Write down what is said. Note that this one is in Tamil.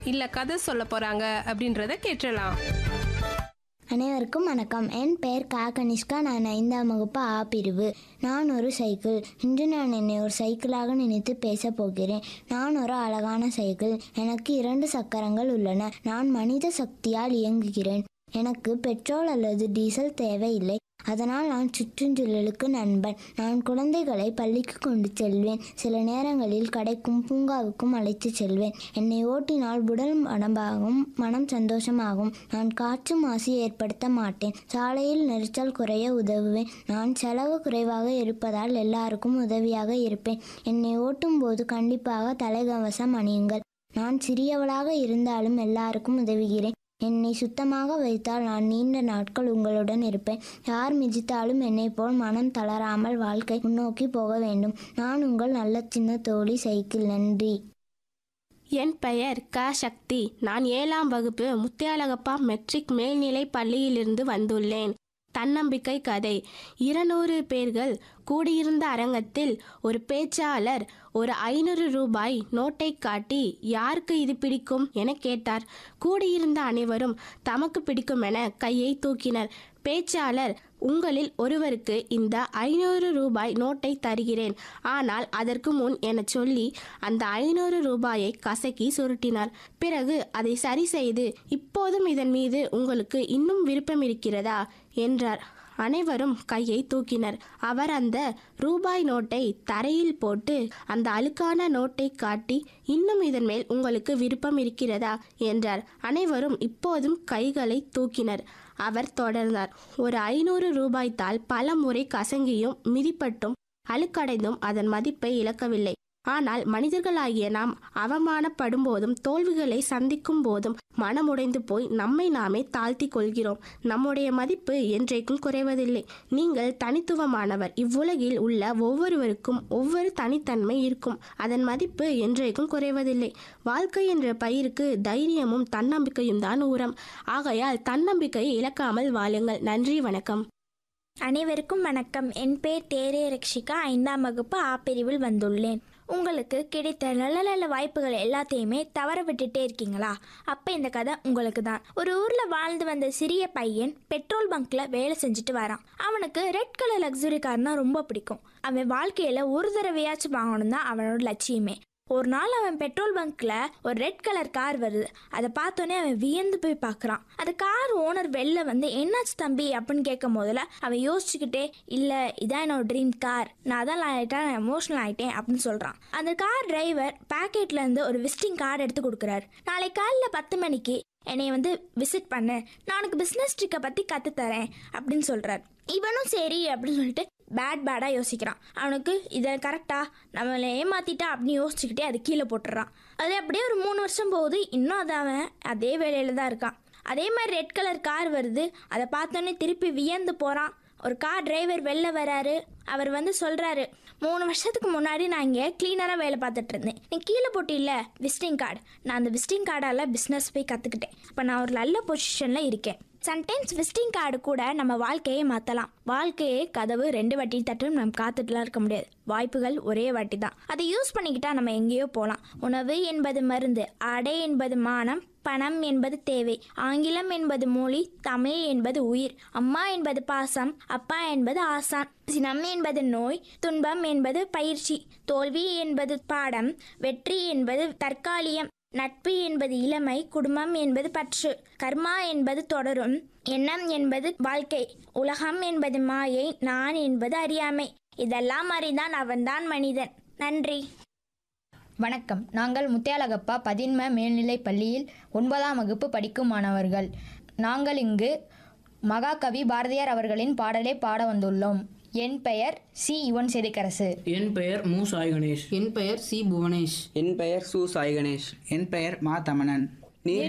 இல்ல கதை சொல்ல போறாங்க அப்படின்றத கேட்டலாம் அனைவருக்கும் வணக்கம் என் பெயர் கா கனிஷ்கா நான் ஐந்தாம் வகுப்பு ஆ பிரிவு நான் ஒரு சைக்கிள் இன்று நான் என்னை ஒரு சைக்கிளாக நினைத்து பேசப் போகிறேன் நான் ஒரு அழகான சைக்கிள் எனக்கு இரண்டு சக்கரங்கள் உள்ளன நான் மனித சக்தியால் இயங்குகிறேன் எனக்கு பெட்ரோல் அல்லது டீசல் தேவையில்லை அதனால் நான் சுற்றுச்சூழலுக்கு நண்பன் நான் குழந்தைகளை பள்ளிக்கு கொண்டு செல்வேன் சில நேரங்களில் கடைக்கும் பூங்காவுக்கும் அழைத்து செல்வேன் என்னை ஓட்டினால் உடல் மனமாகும் மனம் சந்தோஷமாகும் நான் காற்று மாசு ஏற்படுத்த மாட்டேன் சாலையில் நெரிசல் குறைய உதவுவேன் நான் செலவு குறைவாக இருப்பதால் எல்லாருக்கும் உதவியாக இருப்பேன் என்னை ஓட்டும் போது கண்டிப்பாக தலைக்கவசம் அணியுங்கள் நான் சிறியவளாக இருந்தாலும் எல்லாருக்கும் உதவுகிறேன் என்னை சுத்தமாக வைத்தால் நான் நீண்ட நாட்கள் உங்களுடன் இருப்பேன் யார் மிதித்தாலும் என்னை போல் மனம் தளராமல் வாழ்க்கை முன்னோக்கி போக வேண்டும் நான் உங்கள் நல்ல சின்ன தோழி சைக்கிள் நன்றி என் பெயர் க சக்தி நான் ஏழாம் வகுப்பு முத்தியாலகப்பா மெட்ரிக் மேல்நிலை பள்ளியிலிருந்து வந்துள்ளேன் தன்னம்பிக்கை கதை இருநூறு பேர்கள் கூடியிருந்த அரங்கத்தில் ஒரு பேச்சாளர் ஒரு ஐநூறு ரூபாய் நோட்டை காட்டி யாருக்கு இது பிடிக்கும் என கேட்டார் கூடியிருந்த அனைவரும் தமக்கு பிடிக்கும் என கையை தூக்கினர் பேச்சாளர் உங்களில் ஒருவருக்கு இந்த ஐநூறு ரூபாய் நோட்டை தருகிறேன் ஆனால் அதற்கு முன் என சொல்லி அந்த ஐநூறு ரூபாயை கசக்கி சுருட்டினார் பிறகு அதை சரி செய்து இப்போதும் இதன் மீது உங்களுக்கு இன்னும் விருப்பம் இருக்கிறதா என்றார் அனைவரும் கையை தூக்கினர் அவர் அந்த ரூபாய் நோட்டை தரையில் போட்டு அந்த அழுக்கான நோட்டை காட்டி இன்னும் இதன் மேல் உங்களுக்கு விருப்பம் இருக்கிறதா என்றார் அனைவரும் இப்போதும் கைகளை தூக்கினர் அவர் தொடர்ந்தார் ஒரு ஐநூறு ரூபாய் தாள் பல முறை கசங்கியும் மிதிப்பட்டும் அழுக்கடைந்தும் அதன் மதிப்பை இழக்கவில்லை ஆனால் மனிதர்களாகிய நாம் அவமானப்படும் போதும் தோல்விகளை சந்திக்கும் போதும் மனமுடைந்து போய் நம்மை நாமே தாழ்த்தி கொள்கிறோம் நம்முடைய மதிப்பு என்றைக்கும் குறைவதில்லை நீங்கள் தனித்துவமானவர் இவ்வுலகில் உள்ள ஒவ்வொருவருக்கும் ஒவ்வொரு தனித்தன்மை இருக்கும் அதன் மதிப்பு என்றைக்கும் குறைவதில்லை வாழ்க்கை என்ற பயிருக்கு தைரியமும் தன்னம்பிக்கையும் தான் ஊரம் ஆகையால் தன்னம்பிக்கையை இழக்காமல் வாழுங்கள் நன்றி வணக்கம் அனைவருக்கும் வணக்கம் என் பேர் தேரே ரக்ஷிகா ஐந்தாம் வகுப்பு ஆ பிரிவில் வந்துள்ளேன் உங்களுக்கு கிடைத்த நல்ல நல்ல வாய்ப்புகள் எல்லாத்தையுமே தவற விட்டுட்டே இருக்கீங்களா அப்போ இந்த கதை உங்களுக்கு தான் ஒரு ஊரில் வாழ்ந்து வந்த சிறிய பையன் பெட்ரோல் பங்க்ல வேலை செஞ்சுட்டு வரான் அவனுக்கு ரெட் கலர் லக்ஸுரி கார்னா ரொம்ப பிடிக்கும் அவன் வாழ்க்கையில் ஒரு தடவையாச்சும் வாங்கணும் தான் அவனோட லட்சியமே ஒரு நாள் அவன் பெட்ரோல் பங்க்ல ஒரு ரெட் கலர் கார் வருது அதை பார்த்தோன்னே அவன் வியந்து போய் பார்க்குறான் அந்த கார் ஓனர் வெளில வந்து என்னாச்சு தம்பி அப்படின்னு கேட்கும் போதில் அவன் யோசிச்சுக்கிட்டே இல்லை இதான் என்னோட ட்ரீம் கார் நான் தான் ஆகிட்டேன் நான் எமோஷனல் ஆகிட்டேன் அப்படின்னு சொல்கிறான் அந்த கார் டிரைவர் பேக்கெட்ல இருந்து ஒரு விசிட்டிங் கார்டு எடுத்து கொடுக்குறாரு நாளை காலைல பத்து மணிக்கு என்னை வந்து விசிட் பண்ணு நான் உனக்கு பிஸ்னஸ் ட்ரிக்கை பற்றி கற்றுத்தரேன் அப்படின்னு சொல்கிறார் இவனும் சரி அப்படின்னு சொல்லிட்டு பேட் பேடாக யோசிக்கிறான் அவனுக்கு இதை கரெக்டாக நம்மளை ஏமாத்திட்டா அப்படின்னு யோசிச்சுக்கிட்டே அது கீழே போட்டுடுறான் அது அப்படியே ஒரு மூணு வருஷம் போகுது இன்னும் அது அவன் அதே வேலையில் தான் இருக்கான் அதே மாதிரி ரெட் கலர் கார் வருது அதை பார்த்தோன்னே திருப்பி வியந்து போகிறான் ஒரு கார் டிரைவர் வெளில வராரு அவர் வந்து சொல்கிறாரு மூணு வருஷத்துக்கு முன்னாடி நான் இங்கே க்ளீனராக வேலை பார்த்துட்டு இருந்தேன் நீ கீழே போட்டில்ல விசிட்டிங் கார்டு நான் அந்த விசிட்டிங் கார்டால் பிஸ்னஸ் போய் கற்றுக்கிட்டேன் இப்போ நான் ஒரு நல்ல பொசிஷனில் இருக்கேன் சம்டைம்ஸ் விசிட்டிங் கார்டு கூட நம்ம வாழ்க்கையை மாற்றலாம் வாழ்க்கையே கதவு ரெண்டு வாட்டி தட்டும் நம்ம காத்துட்டுலாம் இருக்க முடியாது வாய்ப்புகள் ஒரே வாட்டி தான் அதை யூஸ் பண்ணிக்கிட்டா நம்ம எங்கேயோ போகலாம் உணவு என்பது மருந்து அடை என்பது மானம் பணம் என்பது தேவை ஆங்கிலம் என்பது மொழி தமிழ் என்பது உயிர் அம்மா என்பது பாசம் அப்பா என்பது ஆசான் சினம் என்பது நோய் துன்பம் என்பது பயிற்சி தோல்வி என்பது பாடம் வெற்றி என்பது தற்காலிகம் நட்பு என்பது இளமை குடும்பம் என்பது பற்று கர்மா என்பது தொடரும் எண்ணம் என்பது வாழ்க்கை உலகம் என்பது மாயை நான் என்பது அறியாமை இதெல்லாம் அறிந்தான் அவன்தான் மனிதன் நன்றி வணக்கம் நாங்கள் முத்தியாலகப்பா பதின்ம மேல்நிலைப் பள்ளியில் ஒன்பதாம் வகுப்பு படிக்கும் மாணவர்கள் நாங்கள் இங்கு மகாகவி பாரதியார் அவர்களின் பாடலை பாட வந்துள்ளோம் என் பெயர் சி யுவன் செதுக்கரசு என் பெயர் மு சாய் கணேஷ் என் பெயர் சி புவனேஷ் என் பெயர் சு சாய் கணேஷ் என் பெயர் மா தமணன் நீர்